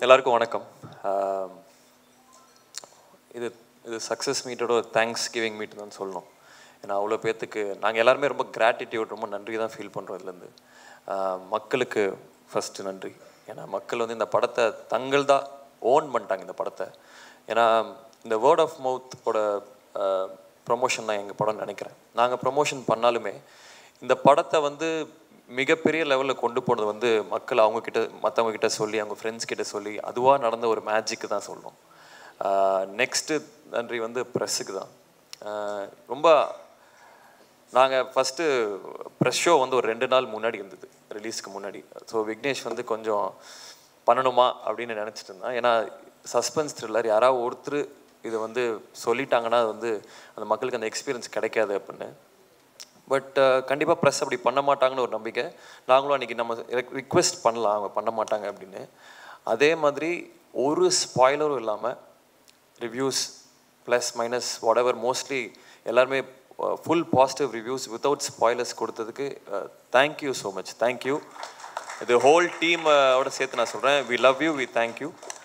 எல்லாருக்கும் வணக்கம் ஆம், இது இது சக்ஸஸ் மீட்டோட தேங்க்ஸ் கிவிங் மீட் தான் சொல்லணும் ஏன்னா அவ்வளோ பேர்த்துக்கு நாங்கள் எல்லாருமே ரொம்ப கிராட்டிடியூட் ரொம்ப நன்றி தான் ஃபீல் பண்ணுறோம் இதுலேருந்து மக்களுக்கு ஃபஸ்ட்டு நன்றி ஏன்னா மக்கள் வந்து இந்த படத்தை தங்கள் தான் ஓன் பண்ணிட்டாங்க இந்த படத்தை ஏன்னா இந்த வேர்ட் ஆஃப் மவுத்தோட ப்ரொமோஷன் தான் எங்கள் படம்னு நினைக்கிறேன் நாங்கள் ப்ரொமோஷன் பண்ணாலுமே இந்த படத்தை வந்து மிகப்பெரிய லெவலில் கொண்டு போனது வந்து மக்கள் அவங்க கிட்ட மற்றவங்க கிட்ட சொல்லி அவங்க ஃப்ரெண்ட்ஸ் கிட்ட சொல்லி அதுவாக நடந்த ஒரு மேஜிக்கு தான் சொல்லணும் நெக்ஸ்ட்டு நன்றி வந்து ப்ரெஸ்ஸுக்கு தான் ஆஹ் ரொம்ப நாங்கள் ஃபஸ்ட்டு ப்ரெஸ் ஷோ வந்து ஒரு ரெண்டு நாள் முன்னாடி இருந்தது ரிலீஸ்க்கு முன்னாடி ஸோ விக்னேஷ் வந்து கொஞ்சம் பண்ணணுமா அப்படின்னு நினச்சிட்டு இருந்தான் ஏன்னா சஸ்பென்ஸ் த்ரில்லர் யாராவது ஒருத்தர் இது வந்து சொல்லிட்டாங்கன்னா அது வந்து அந்த மக்களுக்கு அந்த எக்ஸ்பீரியன்ஸ் கிடைக்காது அப்படின்னு பட் கண்டிப்பாக ப்ரெஸ் அப்படி பண்ண மாட்டாங்கன்னு ஒரு நம்பிக்கை நாங்களும் அன்றைக்கி நம்ம ரிக்வெஸ்ட் பண்ணலாம் அவங்க பண்ண மாட்டாங்க அப்படின்னு அதே மாதிரி ஒரு ஸ்பாய்லரும் இல்லாமல் reviews plus minus whatever mostly எல்லாருமே full positive reviews without spoilers கொடுத்ததுக்கு தேங்க்யூ ஸோ மச் தேங்க்யூ இது ஹோல் டீமோட சேர்த்து நான் சொல்கிறேன் we love you we thank you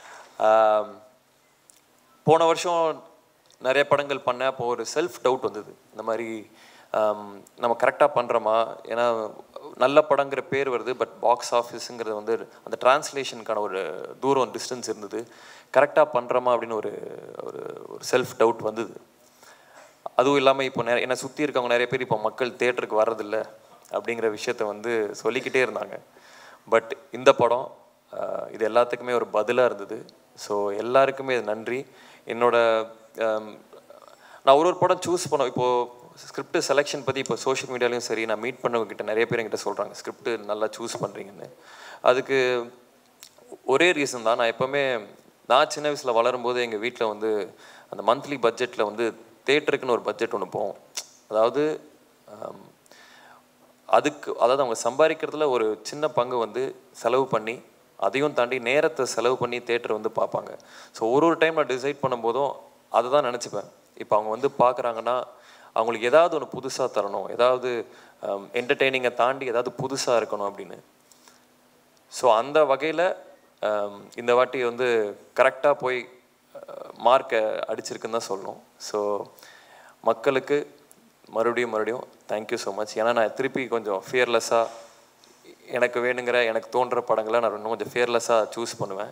போன வருஷம் நிறைய படங்கள் பண்ணேன் அப்போ ஒரு செல்ஃப் டவுட் வந்தது இந்த மாதிரி ஆம், நம்ம கரெக்டாக பண்ணுறோமா ஏன்னா நல்ல படங்கிற பேர் வருது பட் பாக்ஸ் ஆஃபீஸுங்கிறது வந்து அந்த டிரான்ஸ்லேஷனுக்கான ஒரு தூரம் டிஸ்டன்ஸ் இருந்தது கரெக்டாக பண்ணுறோமா அப்படின்னு ஒரு ஒரு ஒரு செல்ஃப் டவுட் வந்தது அதுவும் இல்லாமல் இப்போ நிறைய என்னை சுற்றி இருக்கவங்க நிறைய பேர் இப்போ மக்கள் தேட்டருக்கு வர்றதில்ல அப்படிங்கிற விஷயத்த வந்து சொல்லிக்கிட்டே இருந்தாங்க பட் இந்த படம் ஆஹ், இது எல்லாத்துக்குமே ஒரு பதிலாக இருந்தது ஸோ எல்லாருக்குமே இது நன்றி என்னோட ஆம், நான் ஒரு ஒரு படம் சூஸ் பண்ண இப்போது ஸ்கிரிப்ட் செலெக்ஷன் பற்றி இப்போ சோஷியல் மீடியாலையும் சரி நான் மீட் பண்ணவங்க கிட்ட நிறைய பேர் என்கிட்ட சொல்கிறாங்க ஸ்கிரிப்ட் நல்லா சூஸ் பண்ணுறீங்கன்னு அதுக்கு ஒரே ரீசன் தான் நான் எப்போவுமே நான் சின்ன வயசில் வளரும்போது எங்கள் வீட்டில் வந்து அந்த மந்த்லி பட்ஜெட்டில் வந்து தேட்டருக்குன்னு ஒரு பட்ஜெட் ஒன்று போகும் அதாவது ஆம், அதுக்கு அதாவது அவங்க சம்பாதிக்கிறதுல ஒரு சின்ன பங்கு வந்து செலவு பண்ணி அதையும் தாண்டி நேரத்தை செலவு பண்ணி தேட்டர் வந்து பார்ப்பாங்க ஸோ ஒரு ஒரு டைம் நான் டிசைட் பண்ணும்போதும் அதை தான் நினச்சிப்பேன் இப்போ அவங்க வந்து பார்க்குறாங்கன்னா அவங்களுக்கு ஏதாவது ஒன்று புதுசாக தரணும் ஏதாவது என்டர்டெய்னிங்கை தாண்டி ஏதாவது புதுசாக இருக்கணும் அப்படின்னு ஸோ அந்த வகையில் இந்த வாட்டி வந்து கரெக்டாக போய் மார்க்கை அடிச்சிருக்குன்னு தான் சொல்லணும் ஸோ மக்களுக்கு மறுபடியும் மறுபடியும் தேங்க்யூ ஸோ மச் ஏன்னா நான் திருப்பி கொஞ்சம் ஃபியர்லெஸ்ஸாக எனக்கு வேணுங்கிற எனக்கு தோன்ற படங்களை நான் இன்னும் கொஞ்சம் ஃபியர்லெஸ்ஸாக சூஸ் பண்ணுவேன்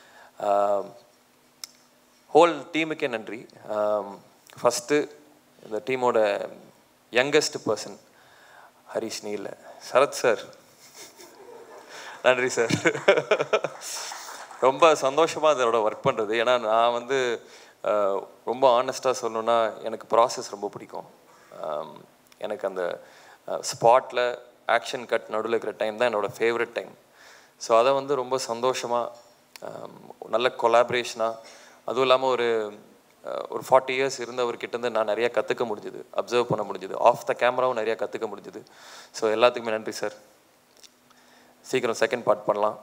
ஹோல் டீமுக்கே நன்றி ஃபஸ்ட்டு இந்த டீமோட யங்கஸ்ட் பர்சன் ஹரிஷ் நீல சரத் சார் நன்றி சார் ரொம்ப சந்தோஷமாக இதோட ஒர்க் பண்ணுறது ஏன்னா நான் வந்து அஹ், ரொம்ப ஆனஸ்ட்டாக சொல்லணுன்னா எனக்கு ப்ராசஸ் ரொம்ப பிடிக்கும் ஆம், எனக்கு அந்த ஸ்பாட்டில் ஆக்ஷன் கட் நடுவில் இருக்கிற டைம் தான் என்னோடய ஃபேவரட் டைம் ஸோ அதை வந்து ரொம்ப சந்தோஷமாக நல்ல கொலாபரேஷனாக அதுவும் இல்லாமல் ஒரு அஹ், ஒரு ஃபார்ட்டி இயர்ஸ் இருந்தவர்கிட்டேருந்து நான் நிறையா கற்றுக்க முடிஞ்சுது அப்சர்வ் பண்ண முடிஞ்சுது ஆஃப் த கேமராவும் நிறையா கற்றுக்க முடிஞ்சுது ஸோ எல்லாத்துக்குமே நன்றி சார் சீக்கிரம் செகண்ட் பார்ட் பண்ணலாம்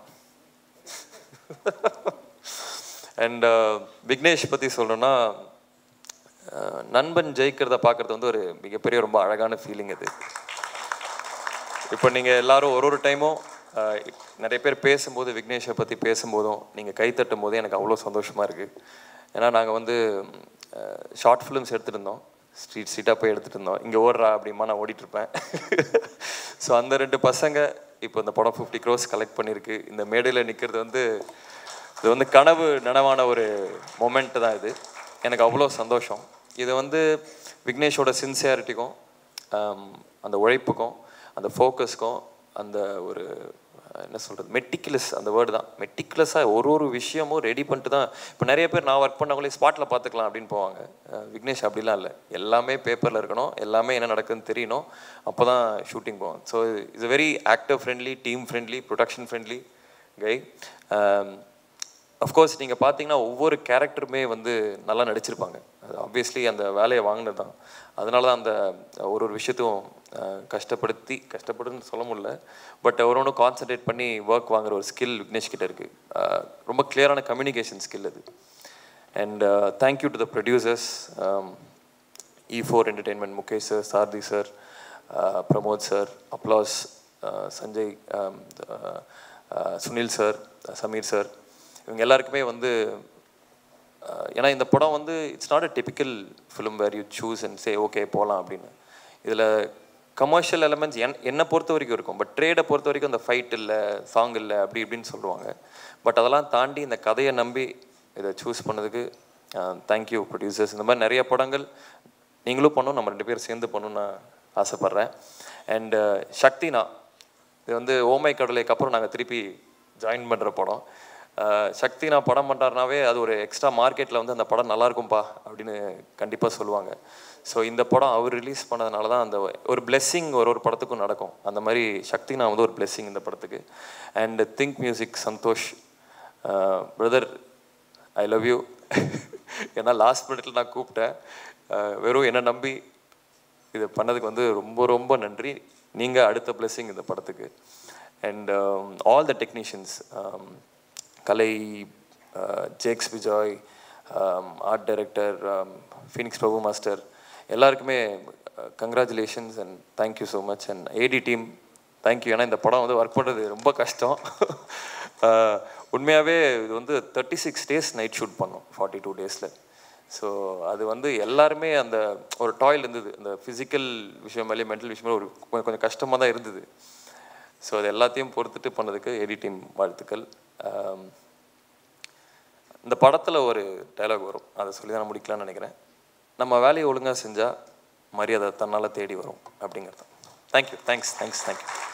அண்ட் விக்னேஷ் பற்றி சொல்லணும்னா அஹ், நண்பன் ஜெயிக்கிறத பார்க்குறது வந்து ஒரு மிகப்பெரிய ரொம்ப அழகான ஃபீலிங் அது இப்போ நீங்கள் எல்லாரும் ஒரு ஒரு டைமும் அஹ், நிறைய பேர் பேசும்போது விக்னேஷை பற்றி பேசும்போதும் நீங்கள் கை தட்டும் போது எனக்கு அவ்வளோ சந்தோஷமாக இருக்குது ஏன்னா நாங்கள் வந்து ஷார்ட் ஃபிலிம்ஸ் எடுத்துகிட்டு இருந்தோம் ஸ்ட்ரீட் ஸ்ட்ரீட்டாக போய் எடுத்துகிட்டு இருந்தோம் இங்கே ஓடுறா அப்படிமா நான் ஓடிட்டு இருப்பேன் ஸோ அந்த ரெண்டு பசங்க இப்போ இந்த படம் ஃபிஃப்டி க்ரோஸ் கலெக்ட் பண்ணியிருக்கு இந்த மேடையில் நிற்கிறது வந்து இது வந்து கனவு நனவான ஒரு மொமெண்ட் தான் இது எனக்கு அவ்வளோ சந்தோஷம் இது வந்து விக்னேஷோட சின்சியாரிட்டிக்கும் அந்த உழைப்புக்கும் அந்த ஃபோக்கஸ்க்கும் அந்த ஒரு அஹ், என்ன சொல்கிறது மெட்டிகுலஸ் அந்த வேர்டு தான் மெட்டிகுலஸாக ஒரு ஒரு விஷயமும் ரெடி பண்ணிட்டு தான் இப்போ நிறைய பேர் நான் ஒர்க் பண்ணவங்களே ஸ்பாட்டில் பார்த்துக்கலாம் அப்படின்னு போவாங்க அஹ், விக்னேஷ் அப்படிலாம் இல்லை எல்லாமே பேப்பரில் இருக்கணும் எல்லாமே என்ன நடக்குதுன்னு தெரியணும் அப்போ தான் ஷூட்டிங் போவோம் so it's very actor friendly team friendly production friendly guy of course நீங்கள் பார்த்தீங்கன்னா ஒவ்வொரு கேரக்டருமே வந்து நல்லா நடிச்சிருப்பாங்க அது ஆப்வியஸ்லி அந்த வேலையை வாங்கினது தான் அதனால தான் அந்த ஒரு ஒரு விஷயத்தையும் அஹ், கஷ்டப்படுத்தி கஷ்டப்படுன்னு சொல்ல முடியல பட் ஒரு ஒன்று கான்சென்ட்ரேட் பண்ணி ஒர்க் வாங்குற ஒரு ஸ்கில் விக்னேஷ் கிட்ட இருக்குது ரொம்ப கிளியரான கம்யூனிகேஷன் ஸ்கில் அது and thank you to the producers E four entertainment Mukesh sir Sarathy sir Pramod sir applause Sanjay um, uh, uh, Sunil sir Sameer sir இவங்க எல்லாருக்குமே வந்து அஹ், ஏன்னா இந்த படம் வந்து it's not a typical film where you choose and say okay போகலாம் அப்படின்னு இதில் கமர்ஷியல் எலமெண்ட்ஸ் என் என்னை பொறுத்த வரைக்கும் இருக்கும் பட் ட்ரேடை பொறுத்த வரைக்கும் அந்த ஃபைட் இல்லை சாங் இல்லை அப்படி இப்படின்னு சொல்லுவாங்க பட் அதெல்லாம் தாண்டி இந்த கதையை நம்பி இதை சூஸ் பண்ணதுக்கு தேங்க்யூ ப்ரொடியூசர்ஸ் இந்த மாதிரி நிறைய படங்கள் நீங்களும் பண்ணணும் நம்ம ரெண்டு பேரும் சேர்ந்து பண்ணணும்னு நான் ஆசைப்பட்றேன் அண்ட் சக்தினா இது வந்து ஓமை கடலைக்கு அப்புறம் நாங்கள் திருப்பி ஜாயின் பண்ணுற படம் அஹ் சக்தி நான் படம் பண்ணுறாருனாவே அது ஒரு எக்ஸ்ட்ரா மார்க்கெட்டில் வந்து அந்த படம் நல்லா இருக்கும்பா அப்படின்னு கண்டிப்பாக சொல்லுவாங்க ஸோ இந்த படம் அவர் ரிலீஸ் பண்ணதுனால தான் அந்த ஒரு blessing ஒரு ஒரு படத்துக்கும் நடக்கும் அந்த மாதிரி சக்தி நான் வந்து ஒரு blessing இந்த படத்துக்கு and think music Santhosh brother I love you ஏன்னா லாஸ்ட் மினிட்ல நான் கூப்பிட்டேன் அஹ் வெறும் என்னை நம்பி இது பண்ணதுக்கு வந்து ரொம்ப ரொம்ப நன்றி நீங்கள் அடுத்த blessing இந்த படத்துக்கு அண்ட் ஆல் த டெக்னீஷியன்ஸ் கலை Jacks Vijay art director Phoenix Prabhu master எல்லாருக்குமே congratulations and thank you so much and AD team thank you ஏன்னா இந்த படம் வந்து ஒர்க் பண்ணுறது ரொம்ப கஷ்டம் அஹ், உண்மையாகவே இது வந்து thirty six days night shoot பண்ணோம் ஃபார்ட்டி டூ டேஸில் ஸோ அது வந்து எல்லாருமே அந்த ஒரு டாயில் இருந்தது அந்த ஃபிசிக்கல் விஷயம் மேலே மென்டல் விஷயம் மேலே ஒரு கொஞ்சம் கொஞ்சம் கஷ்டமாக தான் இருந்தது ஸோ அது எல்லாத்தையும் பொறுத்துட்டு பண்ணதுக்கு எடி டீம் வாழ்த்துக்கள் ஆம், இந்த படத்தில் ஒரு டைலாக் வரும் அதை சொல்லி தான் நான் முடிக்கலாம்னு நினைக்கிறேன் நம்ம வேலையை ஒழுங்காக செஞ்சால் மரியாதை தன்னால் தேடி வரும் அப்படிங்கிறது தேங்க்யூ தேங்க்ஸ் தேங்க்ஸ் தேங்க்யூ